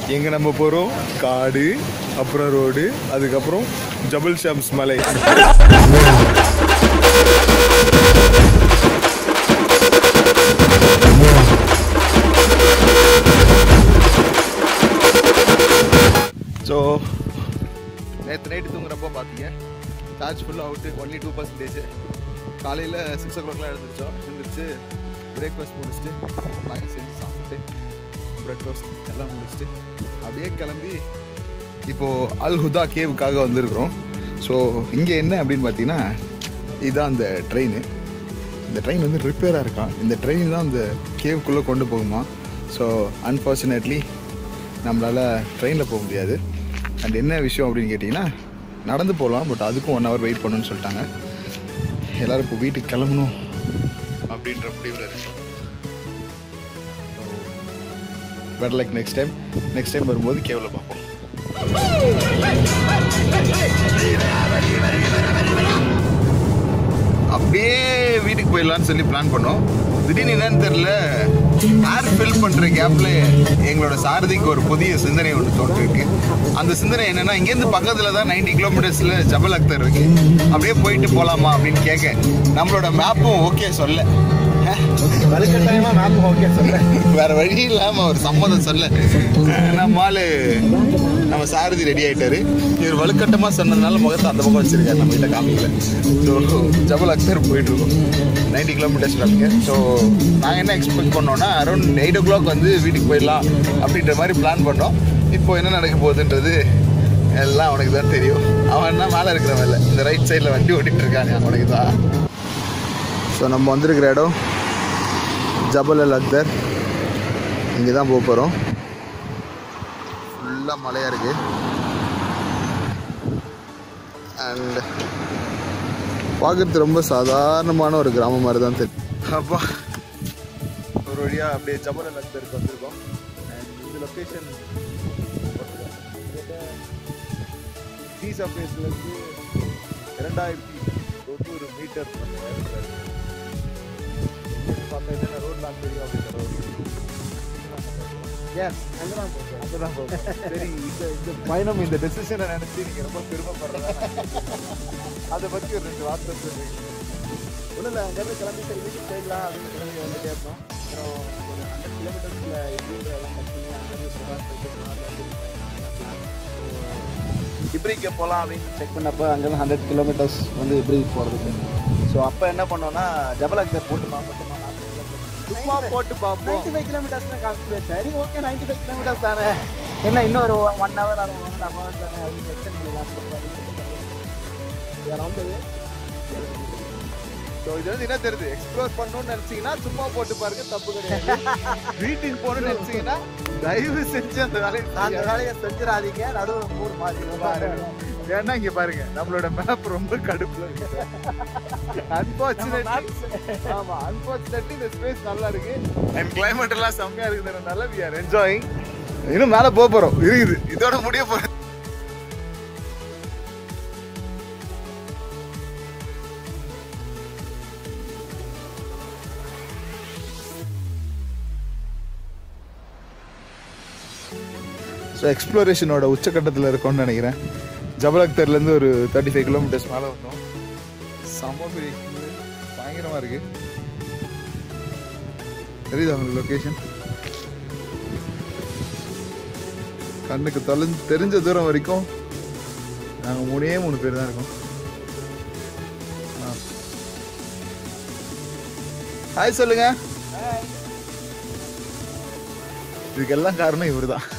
எங்கே நம்ம போகிறோம் காடு அப்புறம் ரோடு அதுக்கப்புறம் ஜபல் ஷாம்ஸ் மலை ஸோ நேற்று நைட்டு தூங்குறப்போ பார்த்தீங்க சார்ஜ் ஃபுல்லாக அவுட்டு ஒன்லி டூ பர்சன்டேஜ் காலையில் சிக்ஸ் ஓ கிளாக்லாம் எழுந்திரிச்சோம் எழுந்திரிச்சு பிரேக்ஃபாஸ்ட் முடிச்சுட்டு வாங்கி செஞ்சு சாப்பிட்டு பிரெட் டோஸ்ட் எல்லாம் முடிச்சுட்டு அப்படியே கிளம்பி இப்போது அல் ஹுதா கேவுக்காக வந்திருக்கிறோம் ஸோ இங்கே என்ன அப்படின்னு பார்த்தீங்கன்னா இதுதான் அந்த ட்ரெயின் இந்த ட்ரெயின் வந்து ரிப்பேராக இருக்கான் இந்த ட்ரெயின் தான் அந்த கேவுக்குள்ளே கொண்டு போகுமா ஸோ அன்ஃபார்ச்சுனேட்லி நம்மளால் ட்ரெயினில் போக முடியாது அண்ட் என்ன விஷயம் அப்படின்னு கேட்டிங்கன்னா நடந்து போகலாம் பட் அதுக்கும் ஒன் ஹவர் வெயிட் பண்ணணும்னு சொல்லிட்டாங்க எல்லோரும் இப்போ வீட்டுக்கு கிளம்பணும் அப்படின்ற முடிவில் இருக்கு better like next time next time வரும்போது கேவில் பார்ப்போம் அப்படியே வீட்டுக்கு போயிடலாம்னு சொல்லி பிளான் பண்ணோம் திடீர்னு என்னன்னு தெரியல ஏர் ஃபில் பண்ணுற கேப்பில் எங்களோட சாரதிக்கு ஒரு புதிய சிந்தனை ஒன்று தோன்றிருக்கு அந்த சிந்தனை என்னன்னா இங்கேருந்து பக்கத்தில் தான் நைன்டி கிலோமீட்டர்ஸில் ஜபல் அக்தர் இருக்கு அப்படியே போயிட்டு போகலாமா அப்படின்னு கேட்க நம்மளோட மேப்பும் ஓகே சொல்ல வலுக்கட்டாயமா மேப் ஓகே சொல்ல வேற வழி இல்லாம ஒரு சம்மதம் சொல்ல நம்ம ஆளு நம்ம சாரதி ரெடி ஆயிட்டாரு இவர் வலுக்கட்டமா சொன்னதுனால முகத்தை அந்த பக்கம் வச்சிருக்காரு நம்ம கிட்ட காமிக்கல ஸோ ஜபல் அக்தர் போயிட்டு இருக்கோம் நைன்டி கிலோமீட்டர்ஸ் கிளம்பிங்க ஸோ நாங்கள் என்ன எக்ஸ்பெக்ட் பண்ணோம்னா அரௌண்ட் எயிட் ஓ கிளாக் வந்து வீட்டுக்கு போயிடலாம் அப்படின்ற மாதிரி பிளான் பண்ணோம் இப்போ என்ன நடக்க போகுதுன்றது எல்லாம் அவனுக்கு தான் தெரியும் அவன் தான் மேலே இருக்கிறவன் இல்லை இந்த ரைட் சைடில் வண்டி ஓட்டிகிட்டு இருக்கான் அவனுக்கு தான் ஸோ நம்ம வந்திருக்கிற இடம் ஜபல் அல் அக்தர் இங்கே தான் போக போகிறோம் ஃபுல்லாக மலையாக இருக்குது அண்ட் பார்க்குறது ரொம்ப சாதாரணமான ஒரு கிராமம் மாதிரி தான் தெரியும் அப்பா ஒரு வழியாக அப்படியே ஜபல் அல் அக்தருக்கு வந்திருக்கோம் அண்ட் இந்த லொக்கேஷன் சீ சர்ஃபேஸ்லேருந்து இரண்டாயிரத்தி தொண்ணூறு மீட்டர் பார்த்தா என்னென்ன ரோட்லாம் தெரியும் அப்படிங்கிற எஸ் அங்கதான் போகிறோம் அங்கதான் போகும் சரி இந்த இந்த பயணம் இந்த டெசிஷனை நினைச்சு நீங்க ரொம்ப பெருமைப்படுறதா அதை பத்தி ஒரு ரெண்டு வார்த்தை சொல்றீங்க ஒன்றும் இல்லை அங்கேருந்து கிளம்பி சரி வீட்டுக்கு போயிடலாம் அப்படின்னு கிளம்பி வந்துட்டே இருந்தோம் அப்புறம் ஒரு ஹண்ட்ரட் கிலோமீட்டர்ஸில் இப்படி எல்லாம் கட்டி அங்கேருந்து சுகாதார இப்ரிக்கு போகலாம் அப்படின்னு செக் பண்ணப்போ அங்கேருந்து ஹண்ட்ரட் கிலோமீட்டர்ஸ் வந்து இப்ரி போகிறதுக்கு ஸோ அப்போ என்ன பண்ணோம்னா ஜபல் அக்தர் போட்டு பார்ப்போம் சும்மா போட்டு பார்ப்போம் நைன்டி ஃபைவ் கிலோமீட்டர்ஸ் தான் கால்குலேட் சரி ஓகே நைன்டி ஃபைவ் கிலோமீட்டர்ஸ் தானே என்ன இன்னொரு ஒன் ஹவர் ஆகும் ஒன் ஹாஃப் ஹவர் தானே அப்படின்னு எக்ஸ்டெண்ட் பண்ணலாம் ஸோ இது வந்து என்ன தெரியுது எக்ஸ்ப்ளோர் பண்ணணும்னு நினைச்சீங்கன்னா சும்மா போட்டு பாருங்க தப்பு கிடையாது வீட்டுக்கு போகணும்னு நினைச்சீங்கன்னா தயவு செஞ்சு அந்த வேலையை அந்த செய்யாதீங்க. வேலையை செஞ்சிடாதீங்க நடுவில் மூணு மாதிரி பாருங்க. ஏன்னா இங்க பாருங்க நம்மளோட மேப் ரொம்ப கடுப்புல அன்பார்ச்சுனேட்லி ஆமா அன்பார்ச்சுனேட்லி இந்த ஸ்பேஸ் நல்லா இருக்கு அண்ட் கிளைமேட் எல்லாம் செம்மையா இருக்குதுனால வி ஆர் என்ஜாயிங் இன்னும் மேல போக போறோம் இருக்குது இதோட முடிய போறோம் ஸோ எக்ஸ்ப்ளோரேஷனோட உச்சக்கட்டத்தில் இருக்கோம்னு நினைக்கிறேன் ஜபல் அக்தர்லேருந்து ஒரு தேர்ட்டி ஃபைவ் கிலோமீட்டர்ஸ் மேலே வந்தோம் செம்ம பெரிய hill. பயங்கரமா இருக்கு தெரியுதா உங்களுக்கு லொக்கேஷன் கண்ணுக்கு தொலைஞ்சு தெரிஞ்ச தூரம் வரைக்கும் நாங்கள் மூணே மூணு பேர் தான் இருக்கோம் ஹாய் சொல்லுங்க இதுக்கெல்லாம் காரணம் இவர் தான்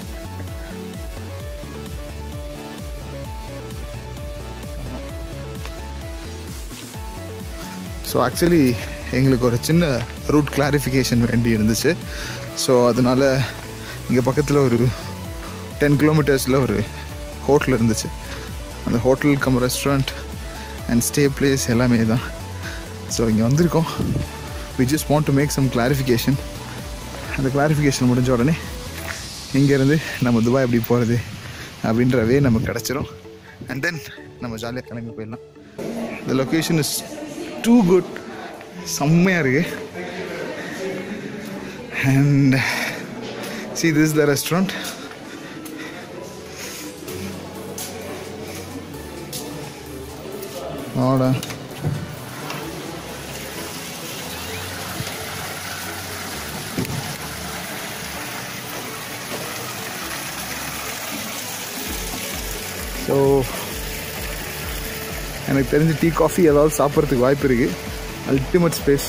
ஸோ ஆக்சுவலி எங்களுக்கு ஒரு சின்ன ரூட் கிளாரிஃபிகேஷன் வேண்டி இருந்துச்சு ஸோ அதனால் இங்கே பக்கத்தில் ஒரு டென் கிலோமீட்டர்ஸில் ஒரு ஹோட்டல் இருந்துச்சு அந்த hotel cum restaurant and stay place எல்லாமே தான் ஸோ இங்கே வந்திருக்கோம் we just want to make some clarification அந்த கிளாரிஃபிகேஷன் முடிஞ்ச உடனே இங்கேருந்து நம்ம துபாய் எப்படி போகிறது அப்படின்றவே நமக்கு கிடச்சிரும் அண்ட் தென் நம்ம ஜாலியாக கிளம்பி போயிடலாம் இந்த லொக்கேஷன் இஸ் டூ குட் செம்மையாக இருக்கு and see this the restaurant ஆடா ஸோ எனக்கு தெரிஞ்சு டீ காஃபி ஏதாவது சாப்பிட்றதுக்கு வாய்ப்பு இருக்குது அல்டிமேட் ஸ்பேஸ்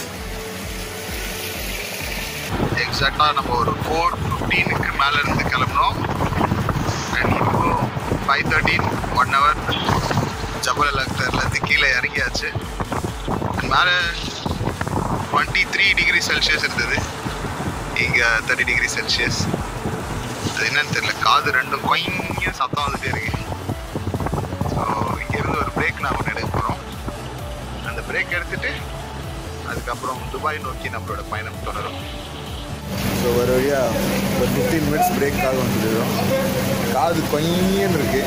எக்ஸாக்டாக நம்ம ஒரு ஃபோர் ஃபிஃப்டீனுக்கு மேலே இருந்து கிளம்பினோம் அண்ட் இப்போ five thirteen one hour Jebel அக்தர்லேருந்து கீழே இறங்கியாச்சு அண்ட் மேலே டுவெண்ட்டி த்ரீ டிகிரி செல்சியஸ் இருந்தது இங்கே தேர்ட்டி டிகிரி செல்சியஸ் அது என்னன்னு தெரியல காது ரெண்டும் கொய்யும் சத்தம் வந்துட்டே இருக்கு ஸோ இங்கேருந்து ஒரு பிரேக் நான் ஒன்று எடுக்க போகிறோம் அந்த பிரேக் எடுத்துட்டு அதுக்கப்புறம் துபாய் நோக்கி நம்மளோட பயணம் தொடரும் ஸோ ஒரு வழியாக ஒரு ஃபிஃப்டீன் மினிட்ஸ் பிரேக்காக வந்துடுறோம் காது கொய்யன்னு இருக்கு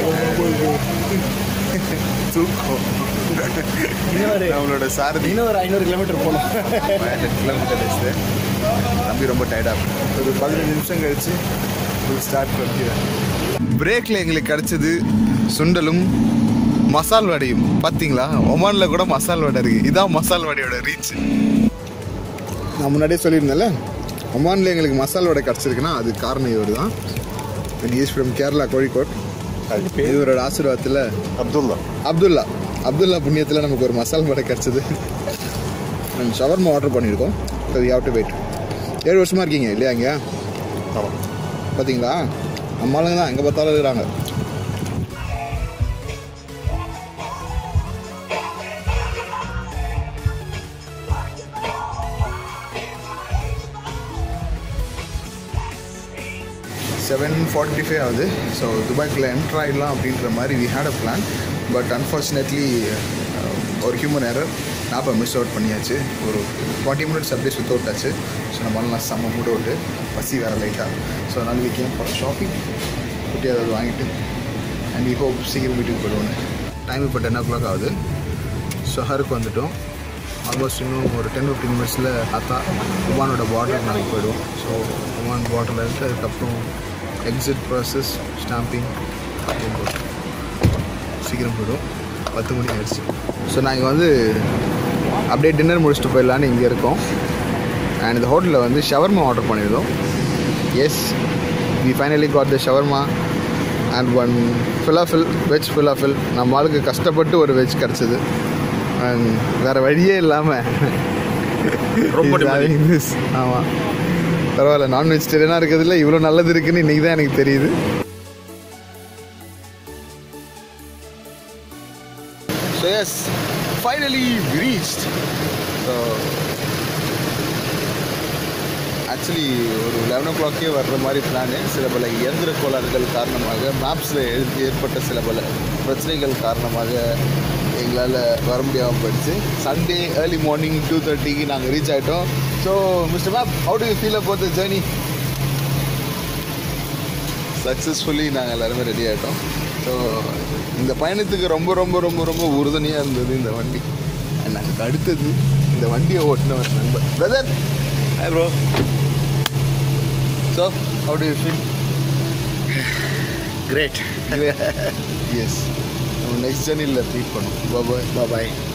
தூக்கம் இன்னொரு நம்மளோட சாரதி இன்னும் ஒரு ஐநூறு கிலோமீட்டர் போகணும் ஹண்ட்ரட் கிலோமீட்டர் தம்பி ரொம்ப டயர்டாக ஒரு பதினஞ்சு நிமிஷம் கழிச்சு ஃபுல் ஸ்டார்ட் பண்ணிக்கிறேன் பிரேக்கில் எங்களுக்கு கிடச்சது சுண்டலும் மசால் வடையும் பார்த்தீங்களா ஒமானில் கூட மசால் வடை இருக்குது இதான் மசால் வடையோட ரீச் நான் முன்னாடியே சொல்லியிருந்தேன்ல ஒமானில் எங்களுக்கு மசால் வடை கிடச்சிருக்குன்னா அது காரணம் இவர் தான் இஸ் ஃப்ரம் கேரளா கோழிக்கோட் இவரோட ஆசீர்வாதத்தில் அப்துல்லா அப்துல்லா அப்துல்லா புண்ணியத்தில் நமக்கு ஒரு மசால் வடை கிடச்சிது அண்ட் ஷவர்மா ஆர்டர் பண்ணியிருக்கோம் so we have to wait ஏழு வருஷமாக இருக்கீங்க இல்லையா இங்கே ஆமாம் பார்த்தீங்களா நம்மளுங்க தான் எங்கே பார்த்தாலும் இருக்கிறாங்க செவன் ஃபார்ட்டி ஃபைவ் ஆகுது ஸோ துபாய்க்குள்ளே என்ட்ரு ஆகிடலாம் அப்படின்ற மாதிரி we had a plan but unfortunately ஒரு ஹியூமன் எரர் நாப்பை மிஸ் அவுட் பண்ணியாச்சு ஒரு ஃபார்ட்டி மினிட்ஸ் அப்படியே சுத்த விட்டாச்சு ஸோ நம்மளாம் செம்ம மூட விட்டு பசி வேறு லைட்டாக ஸோ அதனால் வி கேம் ஃபார் ஷாப்பிங் குட்டி ஏதாவது வாங்கிட்டு அண்ட் வி ஹோப் சீக்கிரம் வீட்டுக்கு போயிடுவோன்னு டைம் இப்போ டென் ஓ கிளாக் ஆகுது ஷஹருக்கு வந்துட்டோம் ஆல்மோஸ்ட் இன்னும் ஒரு டென் ஃபிஃப்டின் மினிட்ஸில் அத்தா ஒமானோட பார்டர் நாங்கள் போயிடுவோம் ஸோ ஒமான் பார்டரில் இருந்து அதுக்கப்புறம் எக்ஸிட் ப்ராசஸ் ஸ்டாம்பிங் அப்படின்னு போட்டு சீக்கிரம் போயிடும் பத்து மணி ஆயிடுச்சு ஸோ நாங்கள் வந்து அப்படியே டின்னர் முடிச்சுட்டு போயிடலான்னு இங்கே இருக்கோம் அண்ட் இந்த ஹோட்டலில் வந்து ஷவர்மா ஆர்டர் பண்ணியிருந்தோம் yes we finally got the shawarma and one falafel veg falafel நம்ம ஆளுக்கு கஷ்டப்பட்டு ஒரு வெஜ் கிடச்சிது அண்ட் வேறு வழியே இல்லாமல் ரொம்ப நிம்மதி. ஆமாம் பரவாயில்ல நான் வெஜிடேரியனாக இருக்கிறதுல இவ்வளோ நல்லது இருக்குன்னு இன்றைக்கி தான் எனக்கு தெரியுது so yes finally reached so actually ஒரு லெவன் ஓ கிளாக்கே வர்ற மாதிரி பிளானு சில பல இயந்திர கோளாறுகள் காரணமாக மேப்ஸில் ஏற்பட்ட சில பல பிரச்சனைகள் காரணமாக எங்களால் வர முடியாமல் போயிடுச்சு சண்டே ஏர்லி மார்னிங் டூ தேர்ட்டிக்கு நாங்கள் ரீச் ஆகிட்டோம் so mister map how do you feel about the journey successfully நாங்கள் எல்லாருமே ரெடி ஆகிட்டோம் ஸோ இந்த பயணத்துக்கு ரொம்ப ரொம்ப ரொம்ப ரொம்ப உறுதுணையாக இருந்தது இந்த வண்டி And அதுக்கு அடுத்தது இந்த வண்டியை ஓட்டினவர் நண்பர் brother hi bro so how do you feel great yes நம்ம நெக்ஸ்ட் ஜர்னியில் மீட் பண்ணுவோம் பாய் பாய்